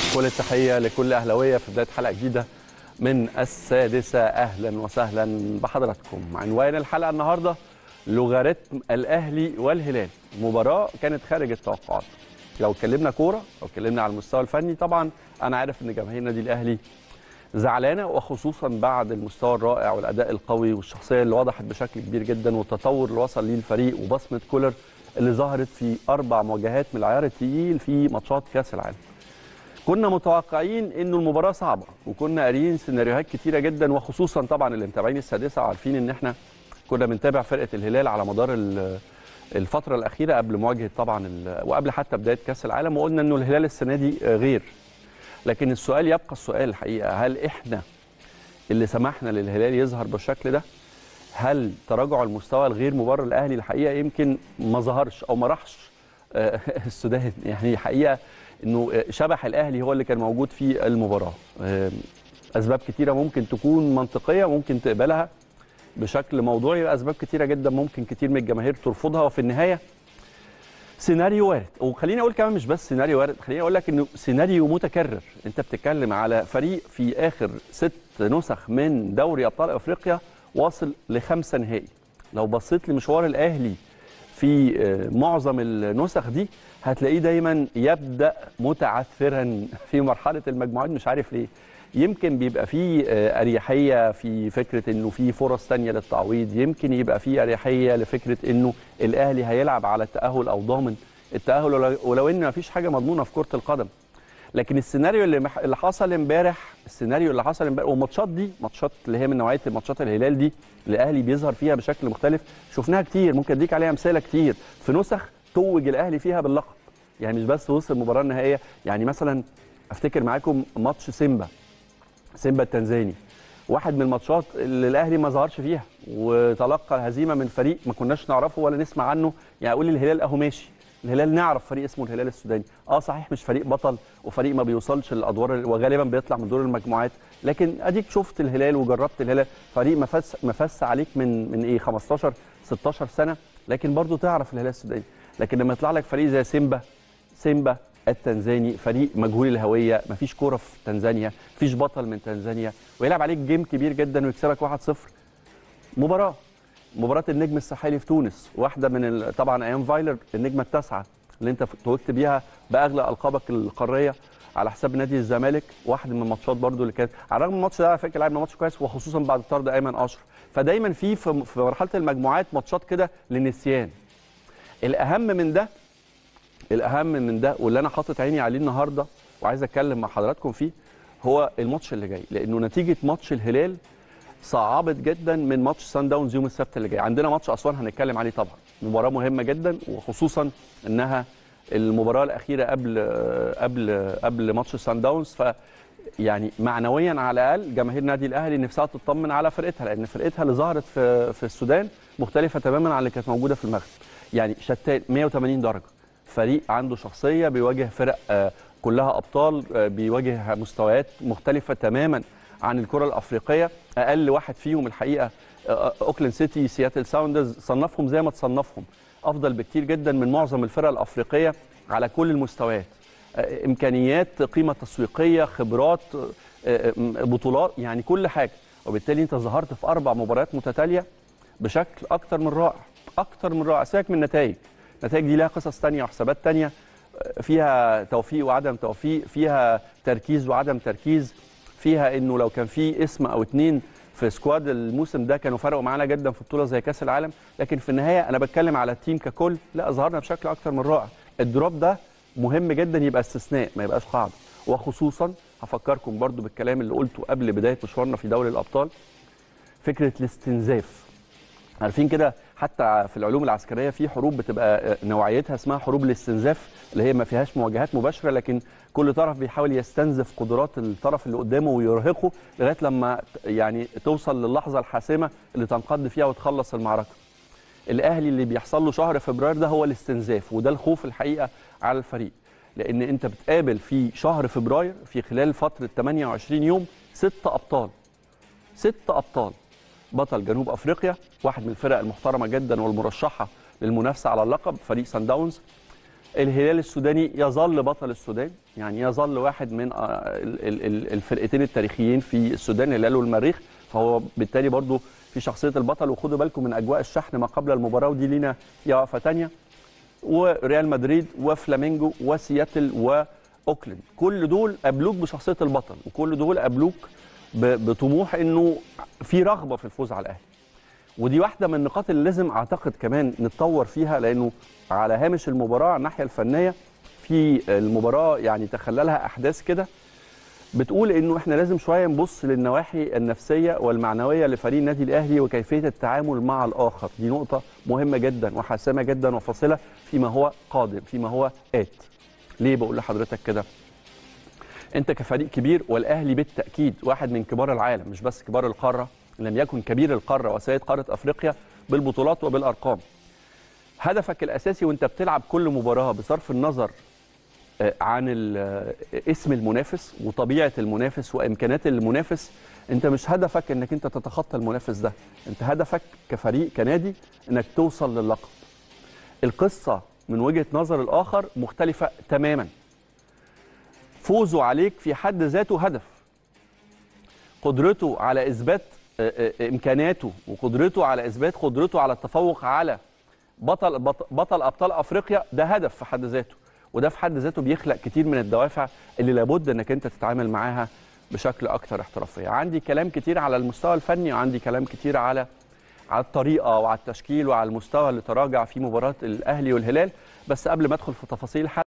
كل التحيه لكل اهلاويه في بدايه حلقه جديده من السادسه اهلا وسهلا بحضراتكم عنوان الحلقه النهارده لوغاريتم الاهلي والهلال مباراه كانت خارج التوقعات لو اتكلمنا كوره لو اتكلمنا على المستوى الفني طبعا انا عارف ان جماهير النادي الاهلي زعلانه وخصوصا بعد المستوى الرائع والاداء القوي والشخصيه اللي وضحت بشكل كبير جدا والتطور اللي وصل ليه الفريق وبصمه كولر اللي ظهرت في اربع مواجهات من العيار الثقيل في ماتشات كاس العالم. كنا متوقعين انه المباراه صعبه وكنا قاريين سيناريوهات كتيره جدا وخصوصا طبعا اللي متابعين السادسه وعارفين ان احنا كنا بنتابع فرقه الهلال على مدار الفتره الاخيره قبل مواجهه طبعا وقبل حتى بدايه كاس العالم وقلنا انه الهلال السنه دي غير لكن السؤال يبقى السؤال الحقيقه هل احنا اللي سمحنا للهلال يظهر بالشكل ده هل تراجع المستوى الغير مبرر الاهلي الحقيقه يمكن ما ظهرش او ما راحش السودان يعني حقيقه انه شبح الاهلي هو اللي كان موجود في المباراه اسباب كتيره ممكن تكون منطقيه ممكن تقبلها بشكل موضوعي واسباب كتيره جدا ممكن كتير من الجماهير ترفضها وفي النهايه سيناريو وارد وخليني اقول كمان مش بس سيناريو وارد خليني اقول لك انه سيناريو متكرر انت بتتكلم على فريق في اخر ست نسخ من دوري ابطال افريقيا واصل لخمسه نهائي لو بصيت لمشوار الاهلي في معظم النسخ دي هتلاقيه دايما يبدا متعثرا في مرحله المجموعات مش عارف ليه يمكن بيبقى فيه اريحيه في فكره انه في فرص ثانيه للتعويض يمكن يبقى فيه اريحيه لفكره انه الاهلي هيلعب على التاهل او ضامن التاهل ولو ان مفيش حاجه مضمونه في كره القدم لكن السيناريو اللي مح... اللي حصل امبارح السيناريو اللي حصل امبارح والماتشات دي ماتشات اللي هي من نوعيه ماتشات الهلال دي اللي الاهلي بيظهر فيها بشكل مختلف شفناها كتير ممكن اديك عليها امثله كتير في نسخ توج الاهلي فيها باللقب يعني مش بس وصل المباراه النهائيه يعني مثلا افتكر معاكم ماتش سيمبا سيمبا التنزاني واحد من الماتشات اللي الاهلي ما ظهرش فيها وتلقى الهزيمه من فريق ما كناش نعرفه ولا نسمع عنه يعني اقول الهلال اهو ماشي الهلال نعرف فريق اسمه الهلال السوداني اه صحيح مش فريق بطل وفريق ما بيوصلش للادوار وغالبا بيطلع من دور المجموعات لكن اديك شفت الهلال وجربت الهلال فريق مفس مفس عليك من من ايه 15 16 سنه لكن برضو تعرف الهلال السوداني لكن لما يطلع لك فريق زي سيمبا سيمبا التنزاني فريق مجهول الهويه مفيش كوره في تنزانيا مفيش بطل من تنزانيا ويلعب عليك جيم كبير جدا ويكسبك 1-0 مباراه مباراه النجم الساحلي في تونس واحده من طبعا ايام فايلر النجمه التاسعه اللي انت توجت بيها باغلى القابك القاريه على حساب نادي الزمالك واحد من الماتشات برده اللي كانت على الرغم من الماتش ده على فكره لعبنا ماتش كويس وخصوصا بعد طرد ايمن اشرف فدايما في في مرحله المجموعات ماتشات كده للنسيان الاهم من ده الاهم من ده واللي انا حاطط عيني عليه النهارده وعايز اتكلم مع حضراتكم فيه هو الماتش اللي جاي لانه نتيجه ماتش الهلال صعبت جدا من ماتش سان داونز يوم السبت اللي جاي عندنا ماتش اسوان هنتكلم عليه طبعا مباراه مهمه جدا وخصوصا انها المباراه الاخيره قبل قبل قبل ماتش سان داونز ف يعني معنويا على الاقل جماهير نادي الاهلي نفسها تطمن على فرقتها لان فرقتها اللي ظهرت في في السودان مختلفه تماما عن اللي كانت موجوده في المغرب يعني شتان 180 درجه فريق عنده شخصيه بيواجه فرق كلها ابطال بيواجه مستويات مختلفه تماما عن الكره الافريقيه اقل واحد فيهم الحقيقه اوكلاند سيتي سياتل ساوندرز صنفهم زي ما تصنفهم افضل بكتير جدا من معظم الفرق الافريقيه على كل المستويات امكانيات قيمه تسويقيه خبرات بطولات يعني كل حاجه وبالتالي انت ظهرت في اربع مباريات متتاليه بشكل اكتر من رائع اكتر من رائع سيبك من النتائج النتائج دي لها قصص ثانيه وحسابات ثانيه فيها توفيق وعدم توفيق فيها تركيز وعدم تركيز فيها انه لو كان في اسم او اتنين في سكواد الموسم ده كانوا فرقوا معانا جدا في بطوله زي كاس العالم لكن في النهايه انا بتكلم على التيم ككل لا ظهرنا بشكل اكتر من رائع الدروب ده مهم جدا يبقى استثناء ما يبقاش قاعده وخصوصا هفكركم برضو بالكلام اللي قلته قبل بدايه مشوارنا في دوري الابطال فكره الاستنزاف عارفين كده حتى في العلوم العسكريه في حروب بتبقى نوعيتها اسمها حروب الاستنزاف اللي هي ما فيهاش مواجهات مباشره لكن كل طرف بيحاول يستنزف قدرات الطرف اللي قدامه ويرهقه لغايه لما يعني توصل للحظه الحاسمه اللي تنقض فيها وتخلص المعركه. الاهلي اللي بيحصل له شهر فبراير ده هو الاستنزاف وده الخوف الحقيقه على الفريق لان انت بتقابل في شهر فبراير في خلال فتره 28 يوم ست ابطال ست ابطال بطل جنوب افريقيا واحد من الفرق المحترمه جدا والمرشحه للمنافسه على اللقب فريق سان داونز الهلال السوداني يظل بطل السودان يعني يظل واحد من آه، ال- ال- ال- الفرقتين التاريخيين في السودان الهلال والمريخ فهو بالتالي برضو في شخصيه البطل وخدوا بالكم من اجواء الشحن ما قبل المباراه ودي لينا فيها وقفه ثانيه وريال مدريد وفلامينجو وسياتل واوكلاند كل دول قابلوك بشخصيه البطل وكل دول قابلوك ب- بطموح انه في رغبه في الفوز على الاهلي ودي واحده من النقاط اللي لازم اعتقد كمان نتطور فيها لانه على هامش المباراه على الناحيه الفنيه في المباراه يعني تخللها احداث كده بتقول انه احنا لازم شويه نبص للنواحي النفسيه والمعنويه لفريق النادي الاهلي وكيفيه التعامل مع الاخر دي نقطه مهمه جدا وحاسمه جدا وفاصله فيما هو قادم فيما هو ات ليه بقول لحضرتك كده انت كفريق كبير والاهلي بالتاكيد واحد من كبار العالم مش بس كبار القاره إن لم يكن كبير القاره وسيد قاره افريقيا بالبطولات وبالارقام هدفك الاساسي وانت بتلعب كل مباراه بصرف النظر آه، عن ال- آه، اسم المنافس وطبيعه المنافس وامكانيات المنافس انت مش هدفك انك انت تتخطى المنافس ده انت هدفك كفريق كنادي انك توصل للقب القصه من وجهه نظر الاخر مختلفه تماما فوزه عليك في حد ذاته هدف قدرته على اثبات آه، آه، امكاناته وقدرته على اثبات قدرته على التفوق على بطل بطل, بطل ابطال افريقيا ده هدف في حد ذاته وده في حد ذاته بيخلق كتير من الدوافع اللي لابد انك انت تتعامل معاها بشكل اكثر احترافيه عندي كلام كتير على المستوى الفني وعندي كلام كتير على على الطريقه وعلى التشكيل وعلى المستوى اللي تراجع في مباراه الاهلي والهلال بس قبل ما ادخل في تفاصيل الحلقه